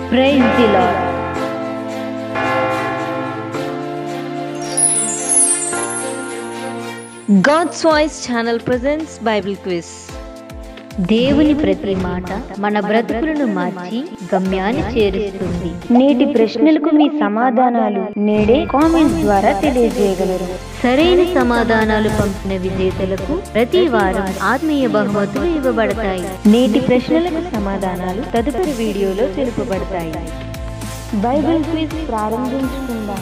praise the Lord God's voice channel presents Bible quiz దేవుని ప్రతి మాట మన బ్రతుకులను మార్చి గమ్యాన్ని చేరుస్తుంది నేటి ప్రశ్నలకు మీ సమాధానాలు నేడే కామెంట్స్ ద్వారా తెలియజేయగలరు సరైన సమాధానాలు పంపిన విజేతలకు ప్రతి వారం ఆత్మీయ బహుమతులు ఇవ్వబడతాయి నేటి ప్రశ్నలకు సమాధానాలు తదుపరి వీడియోలో తెలుపబడతాయి బైబిల్ క్విజ్ ప్రారంభించుకుందాం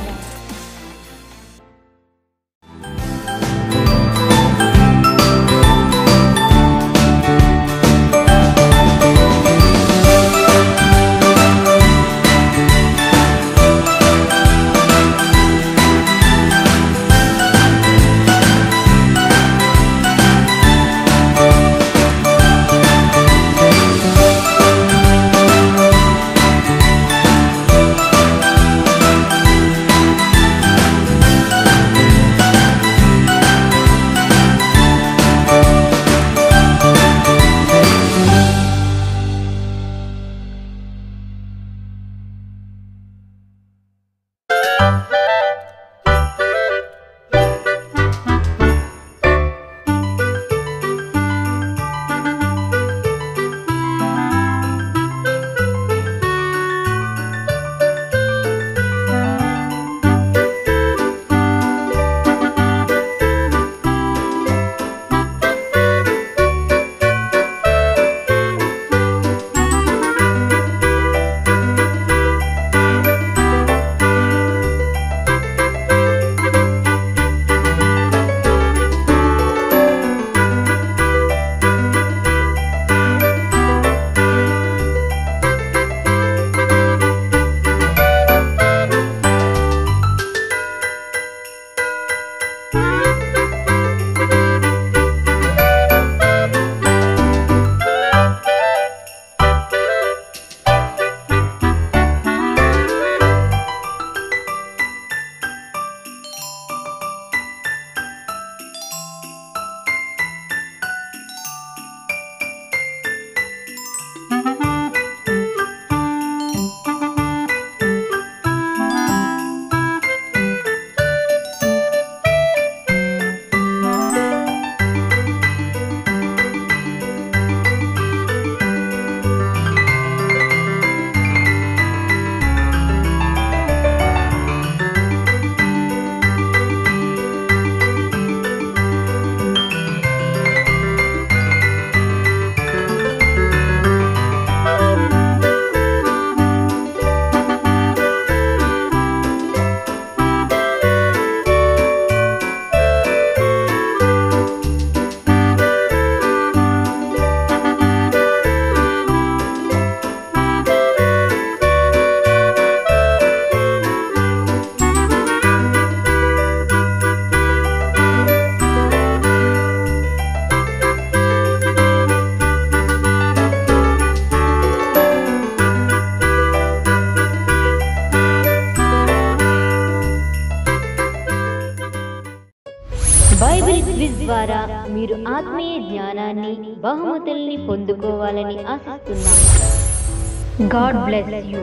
బైబిల్ క్విజ్ ద్వారా మీరు ఆత్మీయ జ్ఞానాన్ని బహుమతుల్ని పొందుకోవాలని ఆశిస్తున్నాం గాడ్ బ్లెస్ యూ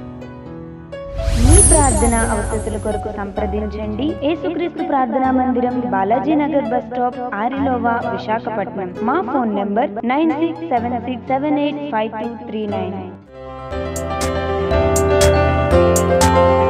మీ ప్రార్థన అవసరతల కొరకు సంప్రదించండి యేసుక్రీస్తు ప్రార్థనా మందిరం బాలాజీ నగర్ బస్ స్టాప్ ఆరిలోవా విశాఖపట్నం మా phone number nine six seven six seven eight five two three nine